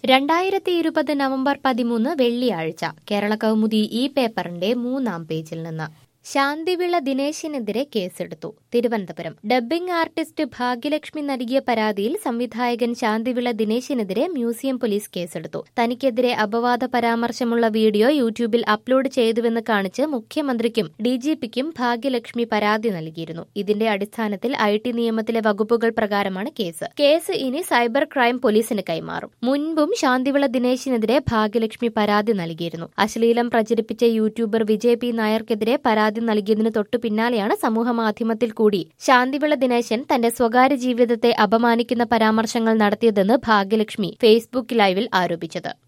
രണ്ടായിരത്തി ഇരുപത് നവംബർ പതിമൂന്ന് വെള്ളിയാഴ്ച കേരള കൗമുദി ഈ പേപ്പറിന്റെ മൂന്നാം പേജിൽ നിന്ന് ശാന്തിവിള ദിനേശിനെതിരെ കേസെടുത്തു തിരുവനന്തപുരം ഡബ്ബിംഗ് ആർട്ടിസ്റ്റ് ഭാഗ്യലക്ഷ്മി നൽകിയ പരാതിയിൽ സംവിധായകൻ ശാന്തിവിള ദിനേശിനെതിരെ മ്യൂസിയം പോലീസ് കേസെടുത്തു തനിക്കെതിരെ അപവാദ പരാമർശമുള്ള വീഡിയോ യൂട്യൂബിൽ അപ്ലോഡ് ചെയ്തുവെന്ന് കാണിച്ച് മുഖ്യമന്ത്രിക്കും ഡിജിപിക്കും ഭാഗ്യലക്ഷ്മി പരാതി നൽകിയിരുന്നു ഇതിന്റെ അടിസ്ഥാനത്തിൽ ഐ ടി നിയമത്തിലെ വകുപ്പുകൾ പ്രകാരമാണ് കേസ് കേസ് ഇനി സൈബർ ക്രൈം പോലീസിന് കൈമാറും മുൻപും ശാന്തിവിള ദിനേശിനെതിരെ ഭാഗ്യലക്ഷ്മി പരാതി നൽകിയിരുന്നു അശ്ലീലം പ്രചരിപ്പിച്ച യൂട്യൂബർ വിജയ് പി നായർക്കെതിരെ പരാതി നൽകിയതിനു തൊട്ടു പിന്നാലെയാണ് സമൂഹമാധ്യമത്തിൽ കൂടി ശാന്തിവിള ദിനേശൻ തന്റെ സ്വകാര്യ ജീവിതത്തെ അപമാനിക്കുന്ന പരാമർശങ്ങൾ നടത്തിയതെന്ന് ഭാഗ്യലക്ഷ്മി ഫേസ്ബുക്ക് ലൈവിൽ ആരോപിച്ചത്